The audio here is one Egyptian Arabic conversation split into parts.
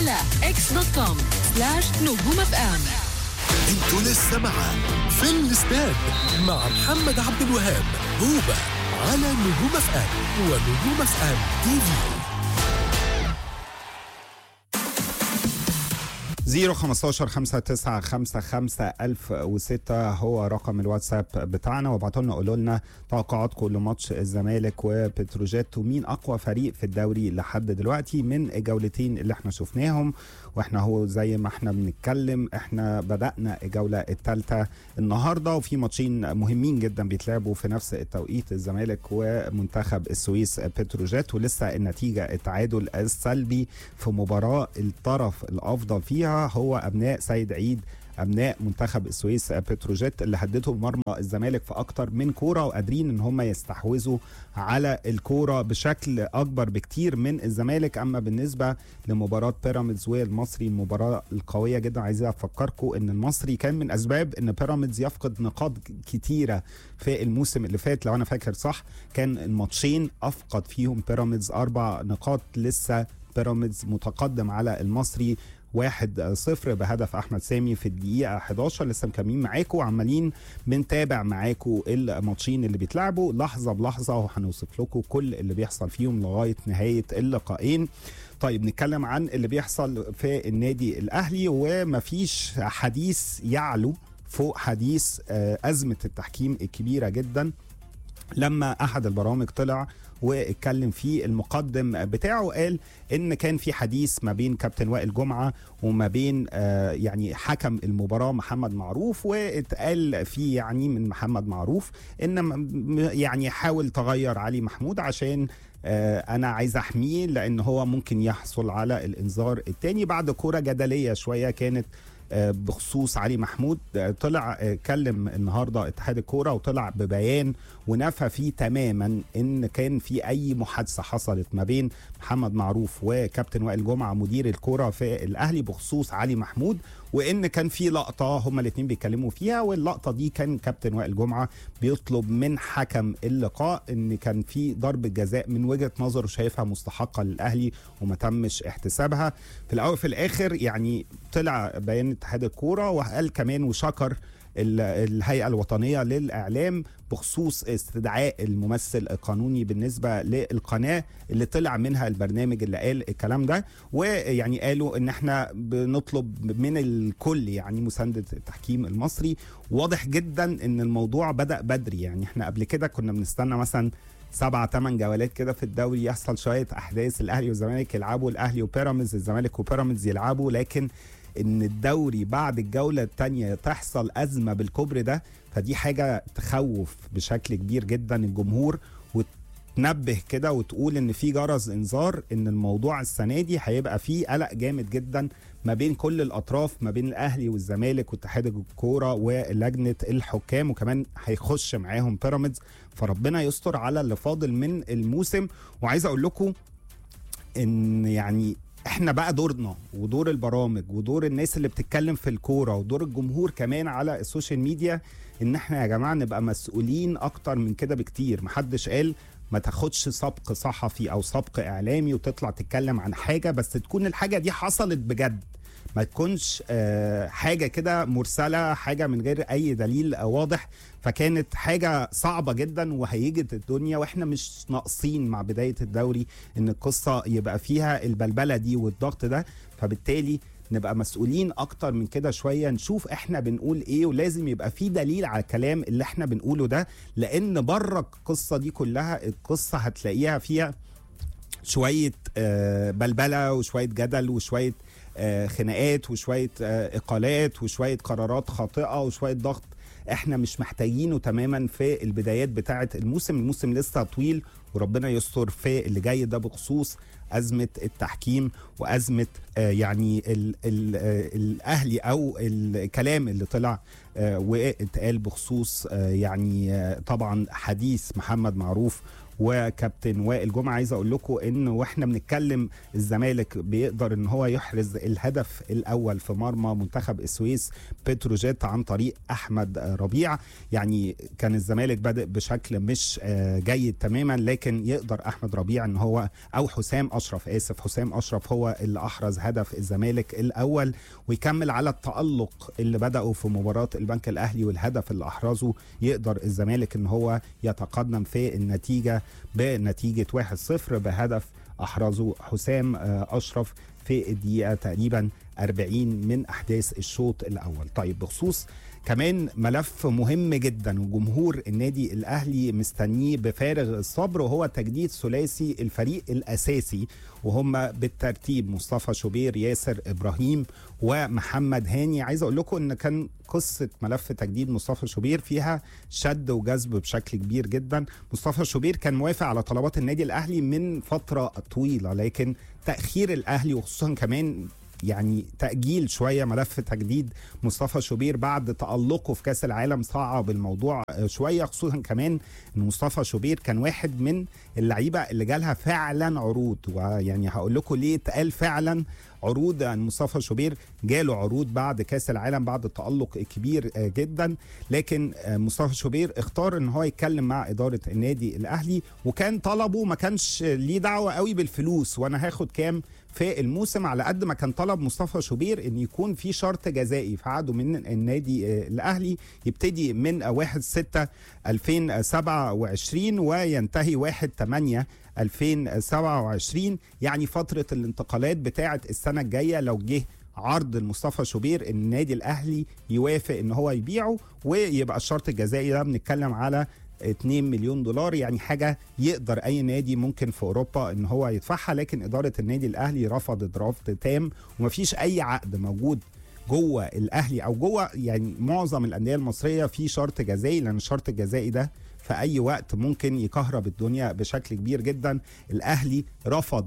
على اكس دوت كوم سلاش نجوم اف ام انتوا لسه مع في الاستاد مع محمد عبد الوهاب هوبا على نجوم اف ام ونجوم اف ام تي في 015 59 55 1006 هو رقم الواتساب بتاعنا وابعتوا لنا قولوا لنا توقعاتكم لماتش الزمالك وبتروجيت ومين اقوى فريق في الدوري لحد دلوقتي من الجولتين اللي احنا شفناهم واحنا هو زي ما احنا بنتكلم احنا بدانا الجوله الثالثه النهارده وفي ماتشين مهمين جدا بيتلعبوا في نفس التوقيت الزمالك ومنتخب السويس بتروجيت ولسه النتيجه التعادل السلبي في مباراه الطرف الافضل فيها هو ابناء سيد عيد ابناء منتخب السويس بتروجيت اللي هددوا مرمى الزمالك في اكتر من كوره وقادرين ان هم يستحوذوا على الكوره بشكل اكبر بكتير من الزمالك اما بالنسبه لمباراه بيراميدز والمصري المباراه القويه جدا عايز افكركم ان المصري كان من اسباب ان بيراميدز يفقد نقاط كتيره في الموسم اللي فات لو انا فاكر صح كان الماتشين افقد فيهم بيراميدز اربع نقاط لسه بيراميدز متقدم على المصري واحد صفر بهدف احمد سامي في الدقيقه 11 لسه مكملين معاكم وعمالين بنتابع معاكم الماتشين اللي بيتلعبوا لحظه بلحظه وهنوصف لكم كل اللي بيحصل فيهم لغايه نهايه اللقاءين طيب نتكلم عن اللي بيحصل في النادي الاهلي ومفيش حديث يعلو فوق حديث ازمه التحكيم الكبيره جدا لما احد البرامج طلع واتكلم في المقدم بتاعه قال ان كان في حديث ما بين كابتن وائل جمعه وما بين آه يعني حكم المباراه محمد معروف واتقال فيه يعني من محمد معروف ان يعني حاول تغير علي محمود عشان آه انا عايز احميه لان هو ممكن يحصل على الانذار الثاني بعد كوره جدليه شويه كانت بخصوص علي محمود طلع كلم النهارده اتحاد الكوره وطلع ببيان ونفى فيه تماما ان كان في اي محادثه حصلت ما بين محمد معروف وكابتن وائل جمعه مدير الكوره في الاهلي بخصوص علي محمود وان كان في لقطه هما الاثنين بيتكلموا فيها واللقطه دي كان كابتن وائل جمعه بيطلب من حكم اللقاء ان كان في ضربه جزاء من وجهه نظره شايفها مستحقه للاهلي وما تمش احتسابها في الاول في الاخر يعني طلع بيان اتحاد الكوره وقال كمان وشكر الهيئه الوطنيه للاعلام بخصوص استدعاء الممثل القانوني بالنسبه للقناه اللي طلع منها البرنامج اللي قال الكلام ده ويعني قالوا ان احنا بنطلب من الكل يعني مسانده التحكيم المصري واضح جدا ان الموضوع بدا بدري يعني احنا قبل كده كنا بنستنى مثلا سبعة ثمان جولات كده في الدوري يحصل شويه احداث الاهلي والزمالك يلعبوا الاهلي وبيراميدز الزمالك وبيراميدز يلعبوا لكن ان الدوري بعد الجوله الثانيه تحصل ازمه بالكبر ده فدي حاجه تخوف بشكل كبير جدا الجمهور وتنبه كده وتقول ان في جرس انذار ان الموضوع السنه دي هيبقى فيه قلق جامد جدا ما بين كل الاطراف ما بين الاهلي والزمالك واتحاد الكوره ولجنه الحكام وكمان هيخش معاهم بيراميدز فربنا يستر على اللي فاضل من الموسم وعايز اقول لكم ان يعني احنا بقى دورنا ودور البرامج ودور الناس اللي بتتكلم في الكوره ودور الجمهور كمان على السوشيال ميديا ان احنا يا جماعه نبقى مسؤولين اكتر من كده بكتير محدش قال ما تاخدش سبق صحفي او سبق اعلامي وتطلع تتكلم عن حاجه بس تكون الحاجه دي حصلت بجد ما تكونش آه حاجة كده مرسلة حاجة من غير أي دليل واضح فكانت حاجة صعبة جدا وهيجت الدنيا وإحنا مش ناقصين مع بداية الدوري إن القصة يبقى فيها البلبلة دي والضغط ده فبالتالي نبقى مسؤولين اكتر من كده شويه نشوف احنا بنقول ايه ولازم يبقى في دليل على الكلام اللي احنا بنقوله ده لان بره القصه دي كلها القصه هتلاقيها فيها شويه آه بلبله وشويه جدل وشويه آه خناقات وشويه آه اقالات وشويه قرارات خاطئه وشويه ضغط احنا مش محتاجينه تماما في البدايات بتاعه الموسم الموسم لسه طويل وربنا يستر في اللي جاي ده بخصوص ازمه التحكيم وازمه آه يعني ال ال آه الاهلي او الكلام اللي طلع آه واتقال بخصوص يعني طبعا حديث محمد معروف وكابتن وائل جمعه عايز اقول لكم ان واحنا بنتكلم الزمالك بيقدر ان هو يحرز الهدف الاول في مرمى منتخب السويس بتروجيت عن طريق احمد ربيع يعني كان الزمالك بادئ بشكل مش آه، جيد تماما لكن يقدر احمد ربيع ان هو او حسام اشرف اسف حسام اشرف هو اللي احرز هدف الزمالك الاول ويكمل على التالق اللي بداوا في مباراه البنك الاهلي والهدف اللي احرزه يقدر الزمالك ان هو يتقدم في النتيجه بنتيجه 1-0 بهدف احرزه حسام آه، اشرف في الدقيقه تقريبا 40 من احداث الشوط الاول طيب بخصوص كمان ملف مهم جدا وجمهور النادي الاهلي مستنيه بفارغ الصبر وهو تجديد ثلاثي الفريق الاساسي وهم بالترتيب مصطفى شوبير ياسر ابراهيم ومحمد هاني عايز اقول لكم ان كان قصه ملف تجديد مصطفى شوبير فيها شد وجذب بشكل كبير جدا مصطفى شوبير كان موافق على طلبات النادي الاهلي من فتره طويله لكن تاخير الاهلي وخصوصا كمان يعني تأجيل شوية ملف تجديد مصطفى شوبير بعد تألقه في كأس العالم صعب الموضوع شوية خصوصا كمان ان مصطفى شوبير كان واحد من اللعيبة اللي جالها فعلا عروض ويعني هقول لكم ليه اتقال فعلا عروض عن مصطفى شوبير جاله عروض بعد كاس العالم بعد التالق الكبير آه، جدا لكن آه، مصطفى شوبير اختار ان هو يتكلم مع اداره النادي الاهلي وكان طلبه ما كانش ليه دعوه قوي بالفلوس وانا هاخد كام في الموسم على قد ما كان طلب مصطفى شوبير ان يكون في شرط جزائي في عقده من النادي آه، الاهلي يبتدي من 1 6 2027 وينتهي 1 8 2027 يعني فتره الانتقالات بتاعه السنه الجايه لو جه عرض لمصطفى شوبير النادي الاهلي يوافق ان هو يبيعه ويبقى الشرط الجزائي ده بنتكلم على 2 مليون دولار يعني حاجه يقدر اي نادي ممكن في اوروبا ان هو يدفعها لكن اداره النادي الاهلي رفضت رفض تام ومفيش اي عقد موجود جوه الاهلي او جوه يعني معظم الانديه المصريه في شرط جزائي لان الشرط الجزائي ده في اي وقت ممكن يكهرب الدنيا بشكل كبير جدا الاهلي رفض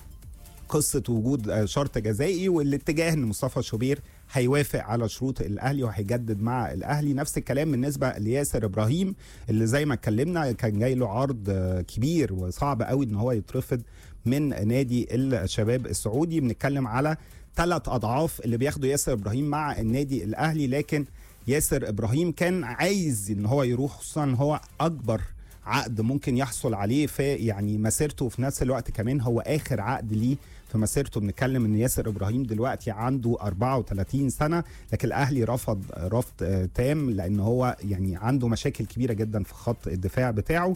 قصه وجود آه، شرط جزائي والاتجاه ان مصطفى شوبير هيوافق على شروط الاهلي وهيجدد مع الاهلي نفس الكلام بالنسبه لياسر ابراهيم اللي زي ما اتكلمنا كان جاي له عرض آه، كبير وصعب قوي ان هو يترفض من نادي الشباب السعودي بنتكلم على ثلاث اضعاف اللي بياخده ياسر ابراهيم مع النادي الاهلي لكن ياسر ابراهيم كان عايز ان هو يروح خصوصا إن هو اكبر عقد ممكن يحصل عليه في يعني مسيرته وفي نفس الوقت كمان هو اخر عقد ليه في مسيرته بنتكلم ان ياسر ابراهيم دلوقتي عنده 34 سنه لكن الاهلي رفض رفض آه، تام لان هو يعني عنده مشاكل كبيره جدا في خط الدفاع بتاعه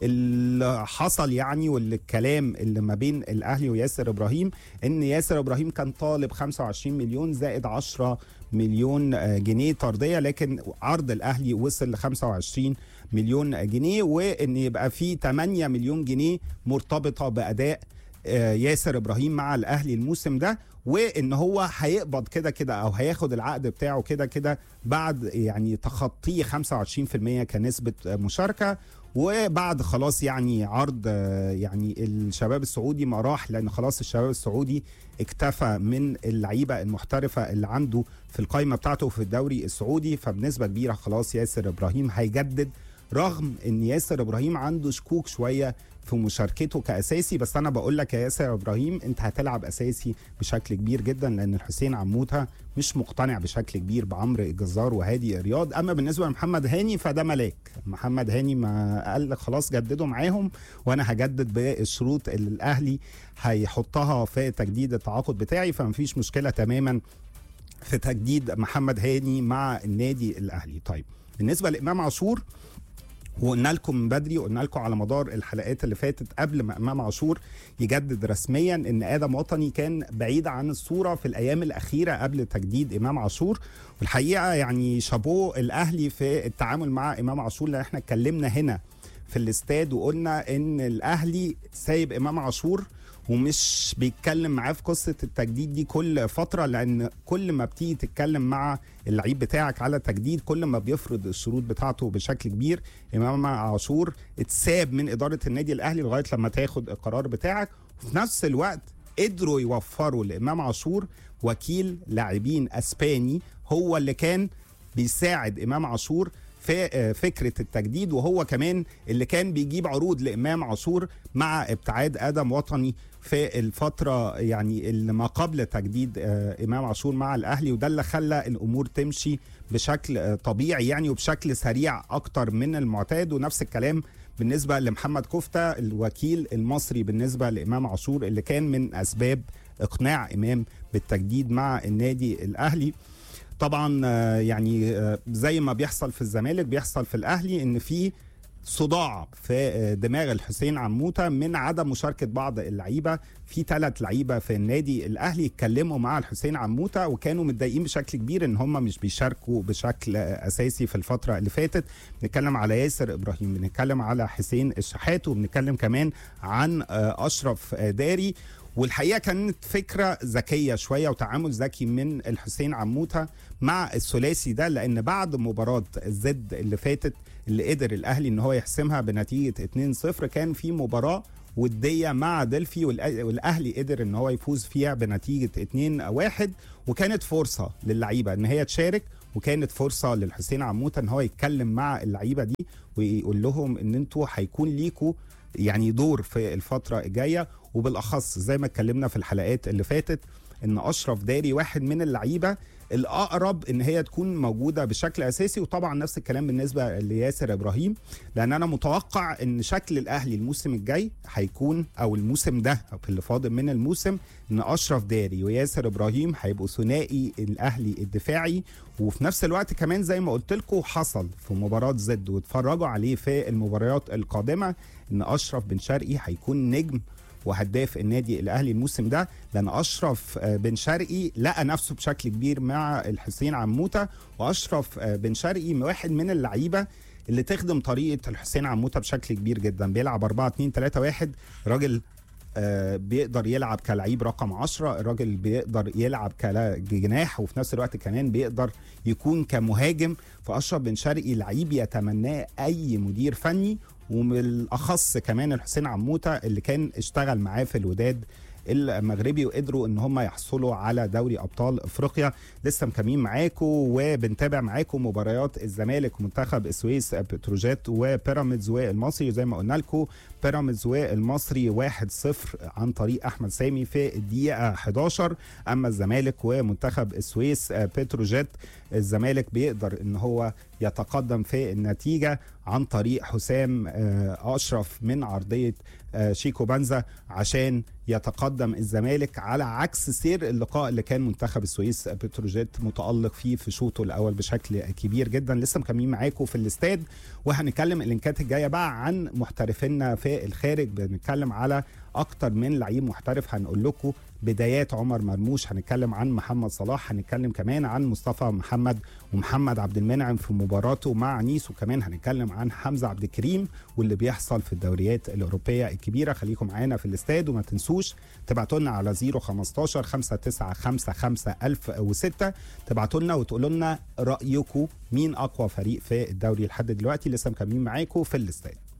اللي حصل يعني والكلام اللي ما بين الاهلي وياسر ابراهيم ان ياسر ابراهيم كان طالب 25 مليون زائد 10 مليون آه، جنيه طرديه لكن عرض الاهلي وصل ل 25 مليون جنيه وان يبقى في 8 مليون جنيه مرتبطه باداء آه، ياسر ابراهيم مع الاهلي الموسم ده وان هو هيقبض كده كده او هياخد العقد بتاعه كده كده بعد يعني تخطيه 25% كنسبه آه، مشاركه وبعد خلاص يعني عرض آه، يعني الشباب السعودي ما راح لان خلاص الشباب السعودي اكتفى من اللعيبه المحترفه اللي عنده في القائمه بتاعته في الدوري السعودي فبنسبه كبيره خلاص ياسر ابراهيم هيجدد رغم ان ياسر ابراهيم عنده شكوك شويه في مشاركته كاساسي بس انا بقول لك يا ياسر ابراهيم انت هتلعب اساسي بشكل كبير جدا لان الحسين عموته مش مقتنع بشكل كبير بعمرو الجزار وهادي رياض اما بالنسبه لمحمد هاني فده ملاك محمد هاني ما قال لك خلاص جددوا معاهم وانا هجدد بالشروط اللي الاهلي هيحطها في تجديد التعاقد بتاعي فمفيش مشكله تماما في تجديد محمد هاني مع النادي الاهلي طيب بالنسبه لامام عاشور وقلنا لكم من بدري وقلنا لكم على مدار الحلقات اللي فاتت قبل ما امام عاشور يجدد رسميا ان ادم وطني كان بعيد عن الصوره في الايام الاخيره قبل تجديد امام عاشور والحقيقه يعني شابوه الاهلي في التعامل مع امام عاشور لان احنا اتكلمنا هنا في الاستاد وقلنا ان الاهلي سايب امام عاشور ومش بيتكلم معاه في قصه التجديد دي كل فتره لان كل ما بتيجي تتكلم مع اللعيب بتاعك على تجديد كل ما بيفرض الشروط بتاعته بشكل كبير امام عاشور اتساب من اداره النادي الاهلي لغايه لما تاخد القرار بتاعك وفي نفس الوقت قدروا يوفروا لامام عاشور وكيل لاعبين اسباني هو اللي كان بيساعد امام عاشور في آه، فكره التجديد وهو كمان اللي كان بيجيب عروض لامام عاشور مع ابتعاد ادم وطني في الفتره يعني اللي ما قبل تجديد آه، امام عاشور مع الاهلي وده اللي خلى الامور تمشي بشكل آه، طبيعي يعني وبشكل سريع اكتر من المعتاد ونفس الكلام بالنسبه لمحمد كفته الوكيل المصري بالنسبه لامام عاشور اللي كان من اسباب اقناع امام بالتجديد مع النادي الاهلي طبعا آه، يعني آه، زي ما بيحصل في الزمالك بيحصل في الاهلي ان في صداع في آه، دماغ الحسين عموته من عدم مشاركه بعض اللعيبه في ثلاث لعيبه في النادي الاهلي اتكلموا مع الحسين عموته وكانوا متضايقين بشكل كبير ان هم مش بيشاركوا بشكل آه، اساسي في الفتره اللي فاتت بنتكلم على ياسر ابراهيم بنتكلم على حسين الشحات وبنتكلم كمان عن آه، اشرف آه، داري والحقيقه كانت فكره ذكيه شويه وتعامل ذكي من الحسين عموته مع الثلاثي ده لان بعد مباراه الزد اللي فاتت اللي قدر الاهلي ان هو يحسمها بنتيجه 2-0 كان في مباراه وديه مع دلفي والأ- والاهلي قدر ان هو يفوز فيها بنتيجه 2-1 وكانت فرصه للعيبه ان هي تشارك وكانت فرصه للحسين عموته ان هو يتكلم مع اللعيبه دي ويقول لهم ان انتوا هيكون ليكوا يعني دور في الفتره الجايه وبالاخص زي ما اتكلمنا في الحلقات اللي فاتت ان اشرف داري واحد من اللعيبه الاقرب ان هي تكون موجوده بشكل اساسي وطبعا نفس الكلام بالنسبه لياسر ابراهيم لان انا متوقع ان شكل الاهلي الموسم الجاي هيكون او الموسم ده او في اللي فاضل من الموسم ان اشرف داري وياسر ابراهيم هيبقوا ثنائي الاهلي الدفاعي وفي نفس الوقت كمان زي ما قلت لكم حصل في مباراه زد واتفرجوا عليه في المباريات القادمه ان اشرف بن شرقي هيكون نجم وهداف النادي الاهلي الموسم ده لان اشرف آه، بن شرقي لقى نفسه بشكل كبير مع الحسين عموته واشرف آه، بن شرقي واحد من اللعيبه اللي تخدم طريقه الحسين عموته بشكل كبير جدا بيلعب 4 2 3 1 راجل آه، بيقدر يلعب كلعيب رقم 10 الراجل بيقدر يلعب كجناح وفي نفس الوقت كمان بيقدر يكون كمهاجم فاشرف بن شرقي لعيب يتمناه اي مدير فني وبالاخص كمان الحسين عموته اللي كان اشتغل معاه في الوداد المغربي وقدروا ان هم يحصلوا على دوري ابطال افريقيا لسه مكملين معاكم وبنتابع معاكم مباريات الزمالك ومنتخب السويس بتروجيت وبيراميدز والمصري زي ما قلنا لكم بيراميدز والمصري 1-0 عن طريق احمد سامي في الدقيقه 11 اما الزمالك ومنتخب السويس بتروجيت الزمالك بيقدر ان هو يتقدم في النتيجه عن طريق حسام آه، اشرف من عرضيه آه، شيكو بانزا عشان يتقدم الزمالك على عكس سير اللقاء اللي كان منتخب السويس بتروجيت متالق فيه في شوطه الاول بشكل كبير جدا لسه مكملين معاكم في الاستاد وهنتكلم اللينكات الجايه بقى عن محترفينا في الخارج بنتكلم على اكتر من لعيب محترف هنقول لكم بدايات عمر مرموش هنتكلم عن محمد صلاح هنتكلم كمان عن مصطفى محمد ومحمد عبد المنعم في مباراته مع نيس وكمان هنتكلم عن حمزه عبد الكريم واللي بيحصل في الدوريات الاوروبيه الكبيره خليكم معانا في الاستاد وما تنسوش تبعتوا لنا على 015 5955 1006 تبعتوا لنا وتقولوا لنا رايكم مين اقوى فريق في الدوري لحد دلوقتي لسه مكملين معاكم في الاستاد